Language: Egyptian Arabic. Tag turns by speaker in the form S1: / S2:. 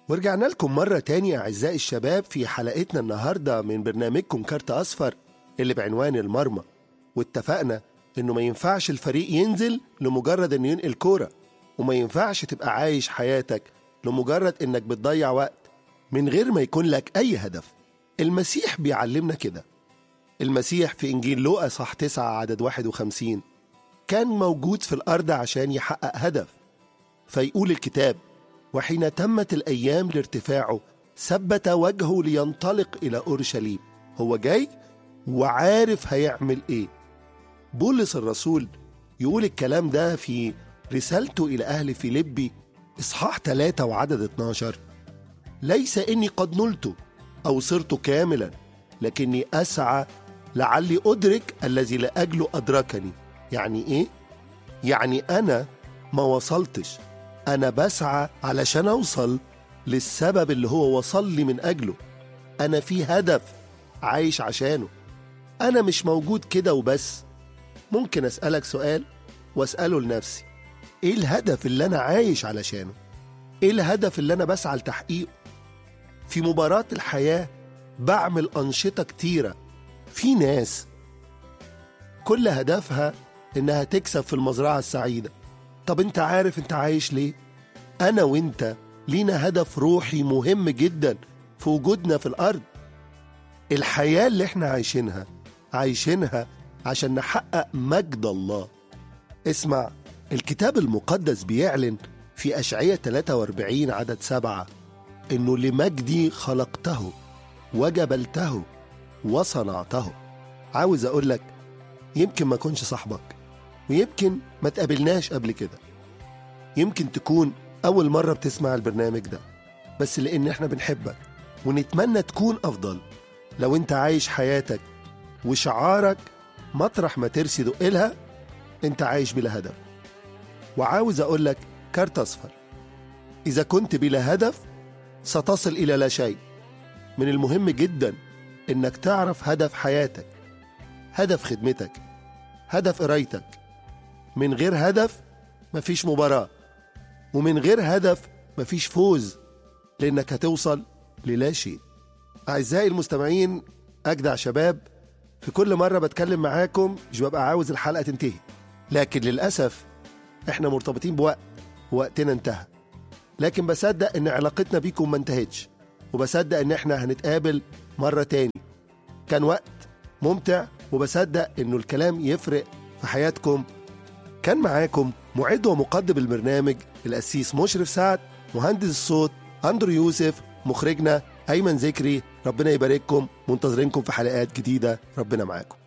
S1: ورجعنا لكم مرة تانية أعزائي الشباب في حلقتنا النهاردة من برنامجكم كارت أصفر اللي بعنوان المرمى واتفقنا إنه ما ينفعش الفريق ينزل لمجرد إنه ينقل كورة وما ينفعش تبقى عايش حياتك لمجرد إنك بتضيع وقت من غير ما يكون لك أي هدف المسيح بيعلمنا كده المسيح في إنجيل لوقا صح 9 عدد 51 كان موجود في الأرض عشان يحقق هدف فيقول الكتاب وحين تمت الأيام لارتفاعه ثبت وجهه لينطلق إلى أورشليم هو جاي وعارف هيعمل إيه بولس الرسول يقول الكلام ده في رسالته إلى أهل فيليبي إصحاح 3 وعدد 12 ليس إني قد نلت أو صرت كاملا لكني أسعى لعلي أدرك الذي لأجله أدركني يعني إيه؟ يعني أنا ما وصلتش أنا بسعى علشان أوصل للسبب اللي هو وصل لي من أجله أنا في هدف عايش عشانه أنا مش موجود كده وبس ممكن أسألك سؤال وأسأله لنفسي إيه الهدف اللي أنا عايش علشانه؟ إيه الهدف اللي أنا بسعى لتحقيقه؟ في مباراة الحياة بعمل أنشطة كتيرة في ناس كل هدفها إنها تكسب في المزرعة السعيدة طب أنت عارف أنت عايش ليه؟ أنا وأنت لينا هدف روحي مهم جدا في وجودنا في الأرض الحياة اللي احنا عايشينها عايشينها عشان نحقق مجد الله اسمع الكتاب المقدس بيعلن في أشعية 43 عدد سبعة إنه لمجدي خلقته وجبلته وصنعته عاوز أقول لك يمكن ما أكونش صاحبك ويمكن ما تقابلناش قبل كده يمكن تكون أول مرة بتسمع البرنامج ده بس لأن احنا بنحبك ونتمنى تكون أفضل لو انت عايش حياتك وشعارك مطرح ما ترسي دقلها انت عايش بلا هدف وعاوز أقول لك كارت أصفر إذا كنت بلا هدف ستصل إلى لا شيء من المهم جدا إنك تعرف هدف حياتك هدف خدمتك هدف قرايتك من غير هدف مفيش مباراة ومن غير هدف مفيش فوز لأنك هتوصل للا شيء أعزائي المستمعين أجدع شباب في كل مرة بتكلم معاكم مش ببقى عاوز الحلقة تنتهي لكن للأسف احنا مرتبطين بوقت ووقتنا انتهى لكن بصدق ان علاقتنا بيكم ما انتهتش وبصدق ان احنا هنتقابل مرة تاني كان وقت ممتع وبصدق انه الكلام يفرق في حياتكم كان معاكم معد ومقدم البرنامج القسيس مشرف سعد مهندس الصوت اندرو يوسف مخرجنا ايمن ذكري ربنا يبارككم منتظرينكم في حلقات جديده ربنا معاكم